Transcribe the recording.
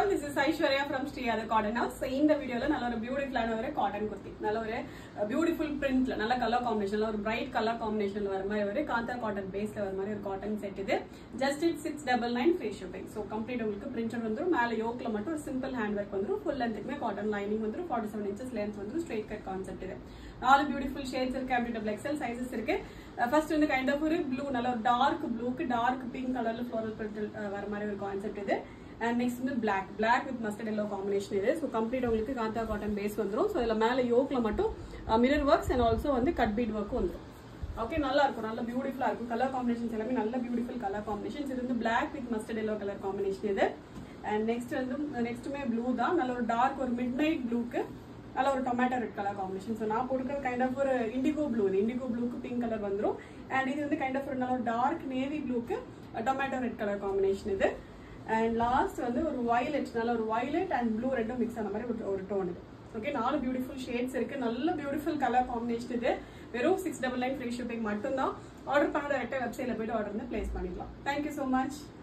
all this is Aishwarya from Shri அது cotton house இந்த வீடியோல நல்ல ஒரு பியூட்டிஃபுல்லான ஒரு காட்டன் குர்த்தி நல்ல ஒரு பியூட்டிஃபுல் பிரிண்ட்ல நல்ல கலர் காம்பினேஷன்ல ஒரு பிரைட் கலர் காம்பினேஷன்ல வர மாதிரி ஒரு காந்தா காட்டன் பேஸ்ல வர மாதிரி ஒரு காட்டன் செட் இது just it six double nine free shipping so complete உங்களுக்கு பிரிண்டட் வந்துடும் மேல யோக்ல மட்டும் ஒரு சிம்பிள் ஹேண்ட் ஒர்க் வந்துடும் ஃபுல் லென்த்துக்குமே காட்டன் லைனிங் வந்துடும் ஃபார்ட்டி செவன் இன்ச்சஸ் லென்த் வந்துடும் ஸ்ட்ரெயிட் கட் கான்செப்ட் இது நாலு பியூட்டிஃபுல் ஷேட்ஸ் இருக்கு அப்படி டபுள் எக்ஸல் சைசஸ் இருக்கு ஃபர்ஸ்ட் வந்து கைண்ட் ஆஃப் ஒரு ப்ளூ நல்ல ஒரு டார்க் ப்ளூக்கு டார்க் பிங்க் கலர்ல ஃப்ளோரல் பிரிண்ட் வர மாதிரி ஒரு கான்செப்ட் இது அண்ட் நெக்ஸ்ட் வந்து black black with mustard yellow combination இது ஸோ கம்ப்ளீட் உங்களுக்கு காந்தா காட்டன் பேஸ் வந்துடும் ஸோ இதில் மேலே யோக்ல மட்டும் மிரர் ஒர்க்ஸ் அண்ட் ஆல்சோ வந்து கட் பீட் ஒர்க்கும் வந்துடும் ஓகே நல்லா இருக்கும் நல்ல பியூட்டிஃபுல்லா இருக்கும் கலர் காம்பினேஷன்ஸ் எல்லாமே நல்ல பியூட்டிஃபுல் கலர் காம்பினேஷன்ஸ் இது வந்து black with mustard yellow colour combination இது அண்ட் நெக்ஸ்ட் வந்து நெக்ஸ்ட்டுமே ப்ளூ தான் நல்ல ஒரு டார்க் ஒரு மிட் நைட் ப்ளூக்கு நல்ல ஒரு tomato red colour combination so நான் போட்டுக்கிறது கைண்ட் ஆஃப் ஒரு இண்டிகோ ப்ளூ இது இண்டிகோ ப்ளூக்கு பிங்க் கலர் வந்துடும் அண்ட் இது வந்து கைண்ட் ஆஃப் ஒரு நல்ல ஒரு டார்க் நேவி ப்ளூக்கு டொமேட்டோ ரெட் கலர் காம்பினேஷன் இது அண்ட் லாஸ்ட் வந்து ஒரு வயலட் நல்ல ஒரு வயலட் அண்ட் ப்ளூ ரெண்டும் மிக்ஸ் ஆன மாதிரி ஒரு- ஒரு டோன் இது ஓகே நாலு பியூட்டிஃபுல் ஷேட்ஸ் இருக்கு நல்ல பியூட்டிஃபுல் கலர் காம்பினேஷன் இது வெறும் six double nine free shipping மட்டும்தான் ஆர்டர் பண்ண டேரக்டாக வெப்சைட்ல போயிட்டு ஆர்டர் வந்து பிளேஸ் பண்ணிக்கலாம் தேங்க்யூ ஸோ மச்